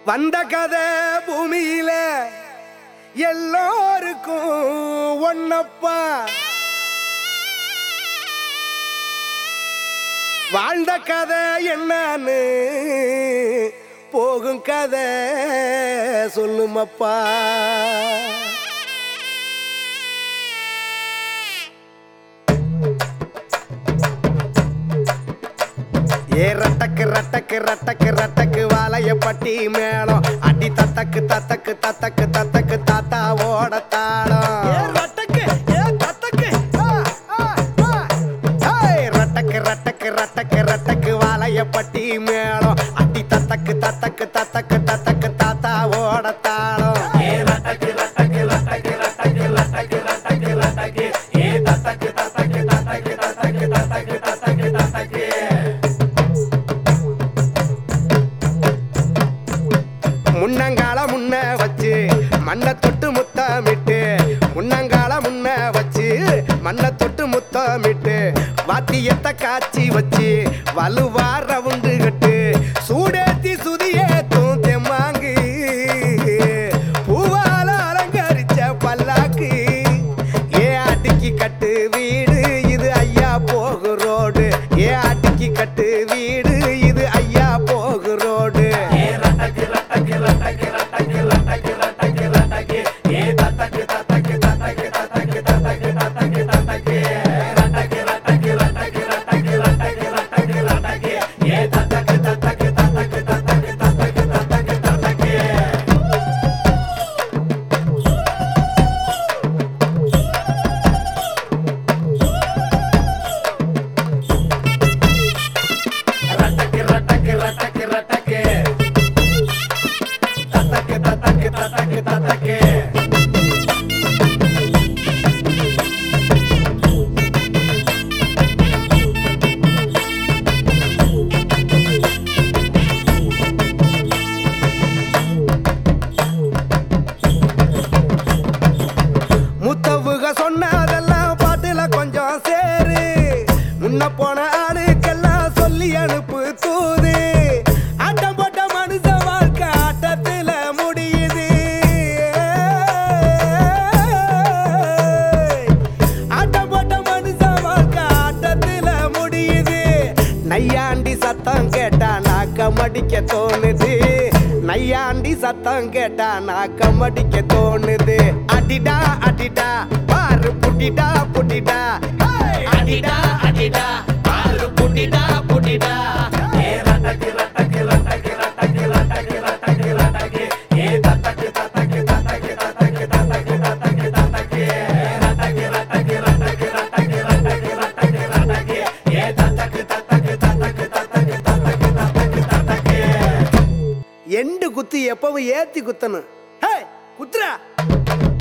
வந்த கதை பூமியில எல்லோருக்கும் ஒன்னப்பா வாழ்ந்த கதை என்னன்னு போகும் கதை சொல்லுமப்பா ஏ ரட்டக்கு ரட்டக்கு ரட்டக்கு ரட்டக்கு வாழைய பட்டி மேளம் அடி தத்தக்கு தத்தக்கு தத்தக்கு தத்தக்கு தாத்தா ஓட தாளம் ரட்டக்கு ரட்டக்கு ரட்டக்கு ரட்டக்கு ரட்டக்கு வாழைய பட்டி மேளம் அடி தத்தக்கு தத்தக்கு தத்தக்கு தத்தக்கு தாத்தா ஓட தாளம் முன்னங்கால முன்ன வச்சு மண்ணை தொட்டு முத்தமிட்டு முன்னங்கால முன்ன வச்சு மண்ணை தொட்டு முத்தமிட்டு வாத்தியத்தை காய்ச்சி வச்சு வலுவா ரவுண்டு கட்டு சூடேத்தி சுதியேத்தும் தெம்மாங்கு பூவால அலங்கரிச்ச பல்லாக்கு ஏ அடிக்கி கட்டு வீடு இது ஐயா போகு ரோடு ஏ அடிக்கி கட்டு வீடு இது ஐயா போகு ரோடு முத்தவுக சொன்னதெல்லாம் பாட்டுல கொஞ்சம் சேரு முன்ன போன ஆளுக்கெல்லாம் சொல்லி அனுப்பு தூது ஆட்டம் போட்ட மனுஷ வாழ்க்கை ஆட்டத்துல முடியுது ஆட்டம் போட்ட மனுஷ வாழ்க்கை ஆட்டத்துல முடியுது நையாண்டி சத்தம் கேட்டா நாக்க மடிக்க தோணுது நையாண்டி சத்தம் கேட்டா நாக்க மடிக்க தோணுது அடிடா அடிடா பாரு புட்டிடா புட்டிடா ஹேய்! அடிடா அடிடா பாரு புட்டிடா புட்டிடா எண்டு குத்து எப்பவும் ஏத்தி குத்தணும் ஹே குத்துறா